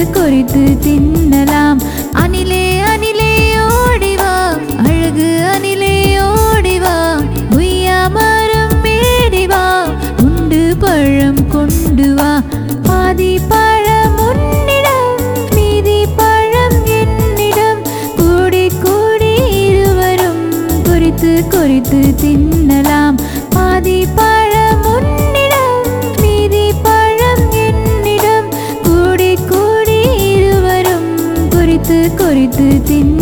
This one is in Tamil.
கொறித்து தின்னலாம் அணிலே அணிலே ஓடிவா அழகு அணிலே ஓடிவா உய்யா மரம் மேடிவா உண்டு பழம் கொண்டு வா பாதி பழம் உன்னிடம் மீதி பழம் என்னிடம் கூடி கூடி இருவரும் குறித்து குறித்து தின்னலாம் பாதி பழம் உன்னிடம் மீதி பழம் என்னிடம் கூடி கூடி இருவரும் குறித்து குறித்து தின்